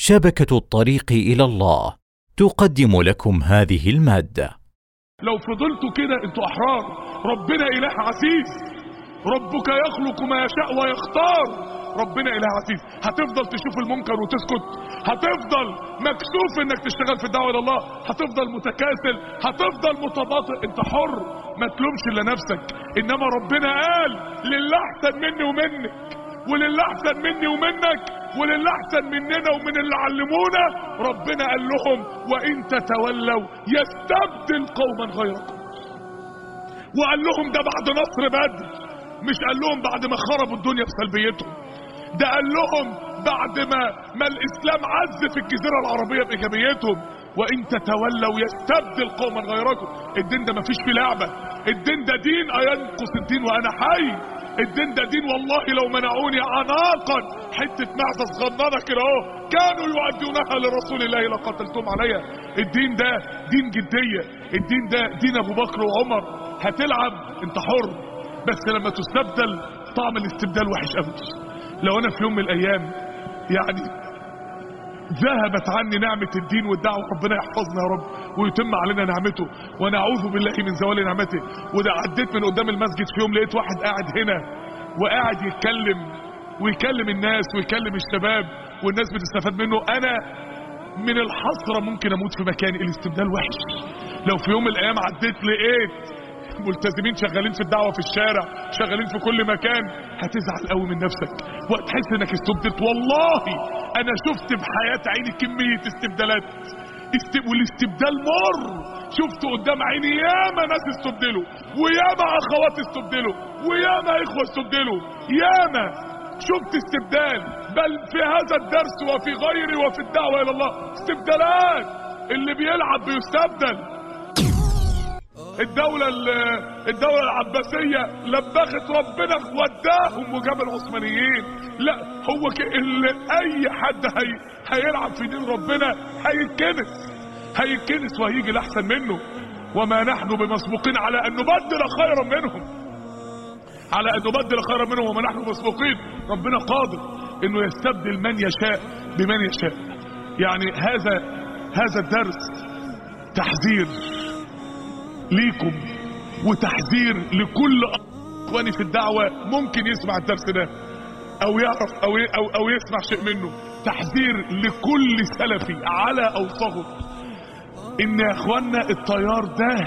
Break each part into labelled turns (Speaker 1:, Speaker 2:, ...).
Speaker 1: شبكة الطريق إلى الله تقدم لكم هذه المادة
Speaker 2: لو فضلتوا كده انتوا احرار ربنا اله عزيز ربك يخلق ما يشاء ويختار ربنا اله عزيز هتفضل تشوف المنكر وتسكت هتفضل مكسوف انك تشتغل في الدعوه الى الله هتفضل متكاسل هتفضل متباطئ انت حر ما تلومش الا نفسك انما ربنا قال لله احسن مني ومنك ولله احسن مني ومنك ولله احسن مننا ومن اللي علمونا ربنا قال لهم وان تتولوا يستبدل قوما غيركم وقال لهم ده بعد نصر بدر مش قال لهم بعد ما خربوا الدنيا بسلبيتهم ده قال لهم بعد ما ما الاسلام عز في الجزيره العربيه بايجابيتهم وان تتولوا يستبدل قوما غيركم الدين ده مفيش فيه لعبه الدين ده دين اينقص الدين وانا حي الدين ده دين والله لو منعوني عناقا حته معزه صغننه كده اهو كانوا يؤدونها لرسول الله لقتلتم عليها الدين ده دين جديه الدين ده دين ابو بكر وعمر هتلعب انت حر بس لما تستبدل طعم الاستبدال وحش قوي لو انا في يوم من الايام يعني ذهبت عني نعمة الدين والدعوة ربنا يحفظنا يا رب ويتم علينا نعمته ونعوذ بالله من زوال نعمته وده عديت من قدام المسجد في يوم لقيت واحد قاعد هنا وقاعد يتكلم ويكلم الناس ويكلم الشباب والناس بتستفاد منه انا من الحسرة ممكن اموت في مكاني الاستبدال وحش لو في يوم من الايام عديت لقيت ملتزمين شغالين في الدعوه في الشارع شغالين في كل مكان هتزعل قوي من نفسك وهتحس انك استبدلت والله انا شفت بحياه عيني كميه استبدالات است... والاستبدال مر شفت قدام عيني ياما ناس استبدلوا وياما اخوات استبدلوا وياما اخوه استبدلوا ياما شفت استبدال بل في هذا الدرس وفي غيره وفي الدعوه الى الله استبدالات اللي بيلعب بيستبدل الدولة الدولة العباسية لبخت ربنا وداهم وجاب العثمانيين لا هو اللي اي حد هي هيلعب في دين ربنا هيتكنس هيتكنس وهيجي الاحسن منه وما نحن بمسبوقين على ان نبدل خيرا منهم على ان نبدل خيرا منهم وما نحن مسبوقين ربنا قادر انه يستبدل من يشاء بمن يشاء يعني هذا هذا الدرس تحذير ليكم وتحذير لكل اخواني في الدعوة ممكن يسمع الدرس ده او يعرف او او, أو يسمع شيء منه تحذير لكل سلفي على او صغر ان يا اخوانا التيار ده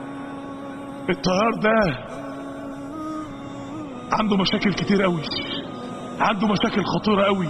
Speaker 2: التيار ده عنده مشاكل كتير قوي عنده مشاكل خطيرة قوي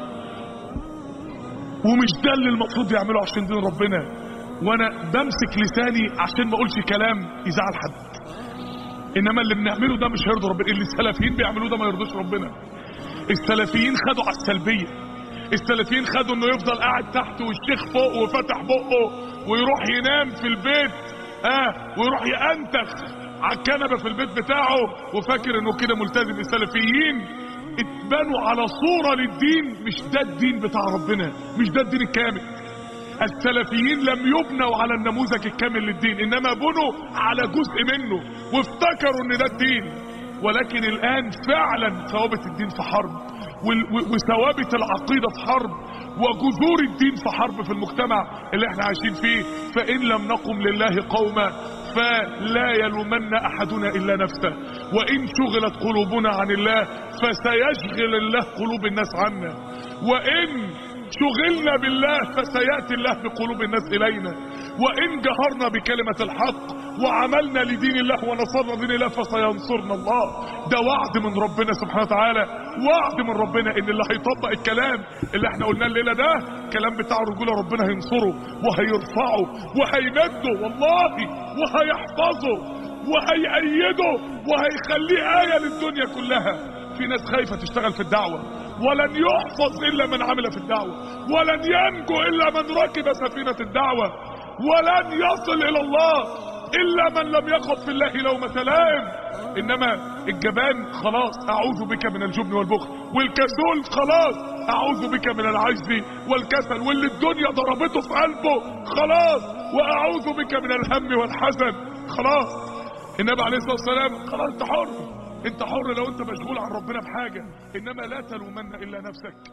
Speaker 2: ومش ده اللي المفروض يعمله عشان دين ربنا وانا بمسك لساني عشان ما اقولش كلام يزعل حد انما اللي بنعمله ده مش هيرضي ربنا اللي السلفيين بيعملوه ده ما يرضيش ربنا السلفيين خدوا على السلبيه السلفيين خدوا انه يفضل قاعد تحت والشيخ فوق وفتح بقه ويروح ينام في البيت اه ويروح ينتخ على الكنبه في البيت بتاعه وفاكر انه كده ملتزم السلفيين اتبنوا على صوره للدين مش ده الدين بتاع ربنا مش ده الدين الكامل السلفيين لم يبنوا على النموذج الكامل للدين انما بنوا على جزء منه وافتكروا ان ده الدين ولكن الان فعلا ثوابت الدين في حرب وثوابت العقيدة في حرب وجذور الدين في حرب في المجتمع اللي احنا عايشين فيه فان لم نقم لله قوما فلا يلومن احدنا الا نفسه وان شغلت قلوبنا عن الله فسيشغل الله قلوب الناس عنا وان شغلنا بالله فسيأتي الله بقلوب الناس إلينا وإن جهرنا بكلمة الحق وعملنا لدين الله ونصرنا دين الله فسينصرنا الله ده وعد من ربنا سبحانه وتعالى وعد من ربنا ان اللي هيطبق الكلام اللي احنا قلناه الليله ده كلام بتاع الرجوله ربنا هينصره وهيرفعه وهيمده والله وهيحفظه وهيأيده وهيخليه آية للدنيا كلها في ناس خايفة تشتغل في الدعوة ولن يحفظ إلا من عمل في الدعوة ولن ينجو إلا من ركب سفينة الدعوة ولن يصل إلى الله إلا من لم يخف في الله لومة لائم إنما الجبان خلاص أعوذ بك من الجبن والبخل والكسول خلاص أعوذ بك من العجز والكسل واللي الدنيا ضربته في قلبه خلاص وأعوذ بك من الهم والحزن خلاص النبي عليه الصلاة والسلام خلاص انت حر انت حر لو انت مشغول عن ربنا بحاجة انما لا تلومن الا نفسك